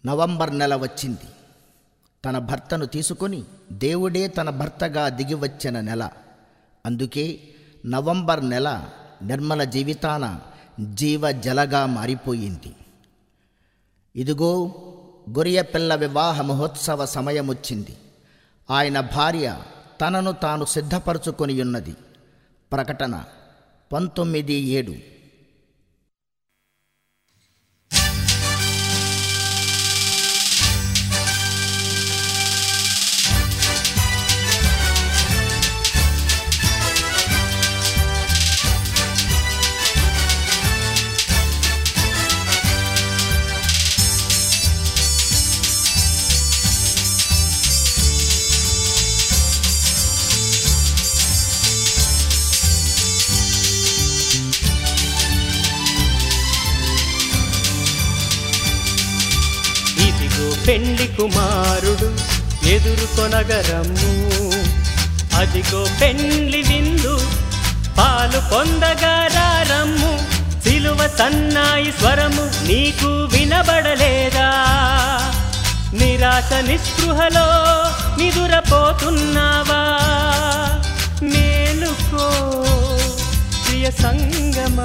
November నెల వచ్చింది తన భర్తను తీసుకొని దేవుడే తన భర్తగా దిగివచ్చిన నెల అందుకే నవంబర్ నెల నిర్మల జీవితాన జీవ జలగా మారిపోయింది ఇదిగో గొరియపిల్ల వివాహ మహోత్సవ సమయమొచ్చింది ఆయన భార్య తనను తాను సిద్ధపరచుకొని ఉన్నది ప్రకటన పంతొమ్మిది ఏడు ఇదిగో పెండ్లి కుమారుడు ఎదుర్కొనగరము అదిగో పెండ్లి విందు పాలు పొందగారమ్ము సిలువ సన్నాయి స్వరము నీకు వినబడలేదా నిరాశ నిస్పృహలో నిదురపోతున్నావా మేలుకో ప్రియ సంగమా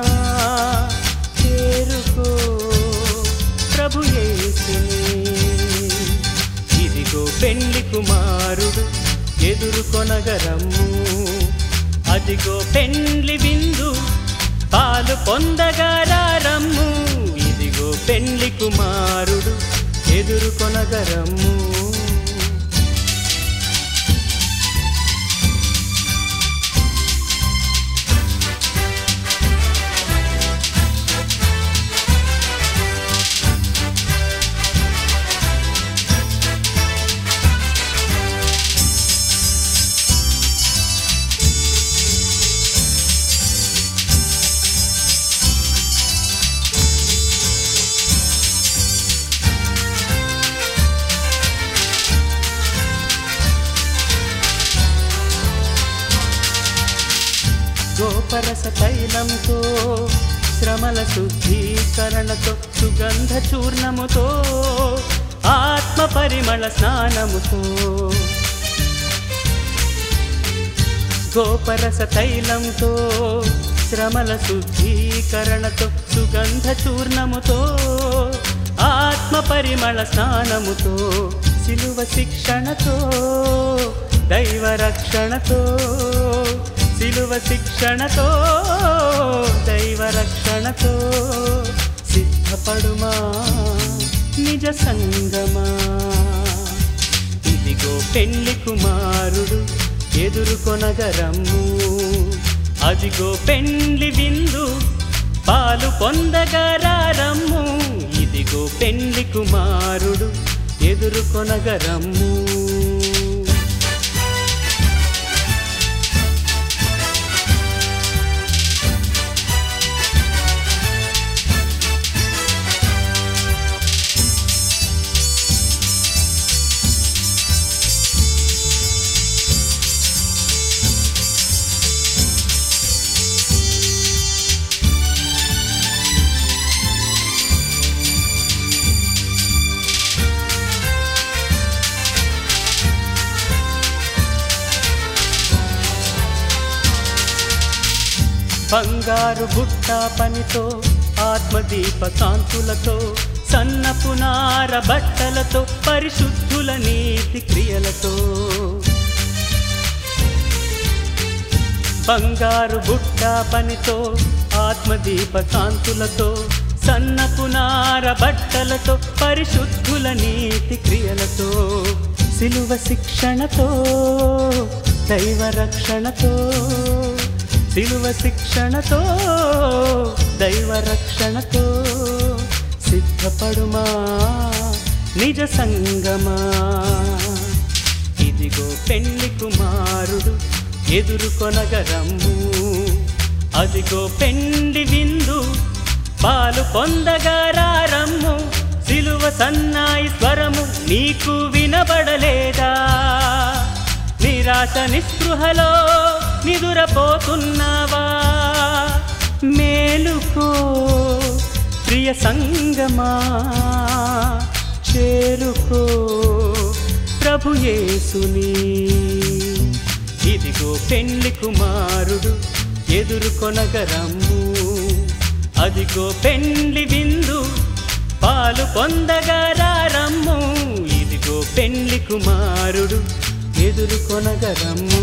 చేరుకో ప్రభు యేసుని ఇదిగో పెండ్లి కుమారుడు ఎదుర్కొనగరము అదిగో పెండ్లి విందు పాలు పొందగారమ్ము ఇదిగో పెండ్లి కుమారుడు ఎదుర్కొనగరము గోపరస తైలంతో శ్రమల శుద్ధీకరణతో సుగంధ చూర్ణముతో ఆత్మ పరిమళ స్నానముతో గోపరస తైలంతో శ్రమల శుద్ధీకరణతో సుగంధ చూర్ణముతో ఆత్మ పరిమళ స్నానముతో సిలువ శిక్షణతో దైవ రక్షణతో సిలువ శిక్షణతో దైవ రక్షణతో సిద్ధపడుమా నిజ సంగమా ఇదిగో పెళ్లి కుమారుడు ఎదుర్కొనగరము అదిగో పెండ్లి విందు పాలు పొందగరారమ్ము ఇదిగో పెండ్లి కుమారుడు ఎదుర్కొనగరము బంగారు బుట్ట పనితో ఆత్మదీప కాంతులతో సన్నపునార బట్టలతో పరిశుద్ధుల నీతి క్రియలతో బంగారు బుట్ట పనితో ఆత్మదీప కాంతులతో సన్నపునార బట్టలతో పరిశుద్ధుల నీతి క్రియలతో సిలువ శిక్షణతో దైవ రక్షణతో సిలువ శిక్షణతో దైవ రక్షణతో సిద్ధపడుమా నిజ సంగమా ఇదిగో పెళ్లి కుమారుడు ఎదుర్కొనగరము అదిగో పెండి విందు పాలు పొందగారమ్ము సిలువ సన్నాయి స్వరము నీకు వినబడలేదా నిరాశ నిస్పృహలో నిదురపోతున్నావా మేలుకో ప్రియ సంగమా చేరుకో ప్రభు యేసుని ఇదిగో పెండ్లి కుమారుడు ఎదుర్కొనగరమ్ము అదిగో పెండ్లి విందు పాలు పొందగరారమ్ము ఇదిగో పెండ్లి కుమారుడు ఎదుర్కొనగరమ్ము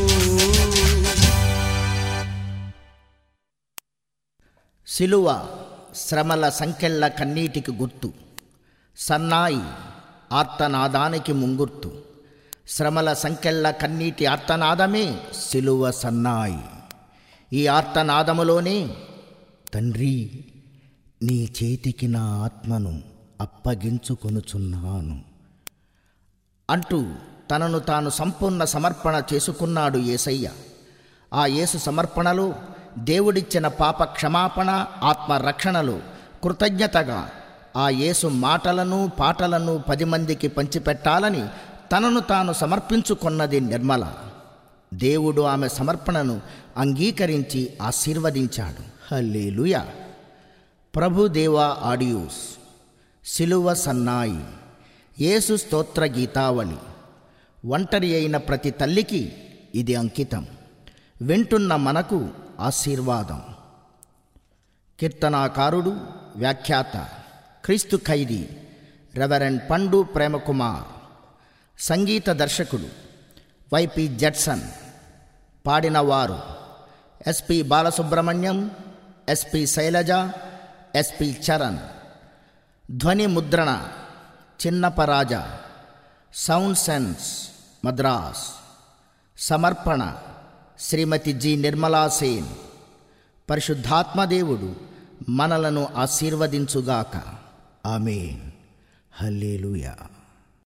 శిలువ శ్రమల సంకెళ్ళ కన్నీటికి గుర్తు సన్నాయి ఆర్తనాదానికి ముంగుర్తు శ్రమల సంకెళ్ళ కన్నీటి ఆర్తనాదమే శిలువ సన్నాయి ఈ ఆర్తనాదములోనే తండ్రి నీ చేతికి నా ఆత్మను అప్పగించుకొనుచున్నాను అంటూ తనను తాను సంపూర్ణ సమర్పణ చేసుకున్నాడు యేసయ్య ఆ యేసు సమర్పణలో దేవుడిచ్చిన పాప క్షమాపణ ఆత్మరక్షణలో కృతజ్ఞతగా ఆ యేసు మాటలను పాటలను పది మందికి పంచిపెట్టాలని తనను తాను సమర్పించుకున్నది నిర్మల దేవుడు ఆమె సమర్పణను అంగీకరించి ఆశీర్వదించాడు హల్లేలుయా ప్రభుదేవా ఆడియోస్ సిలువ సన్నాయి యేసు స్తోత్ర గీతావళి ఒంటరి అయిన ప్రతి తల్లికి ఇది అంకితం వింటున్న మనకు ఆశీర్వాదం కీర్తనాకారుడు వ్యాఖ్యాత క్రీస్తు ఖైదీ రెవరెండ్ పండు ప్రేమకుమార్ సంగీత దర్శకుడు వైపి జడ్సన్ పాడినవారు S P Balasubrahmanyam S P Sailaja S P Charan ధ్వని ముద్రణ చిన్నపరాజ సౌండ్ సెన్స్ మద్రాస్ సమర్పణ శ్రీమతి జి నిర్మలా సేన్ పరిశుద్ధాత్మదేవుడు మనలను ఆశీర్వదించుగాక ఆమెన్ హల్లేలుయా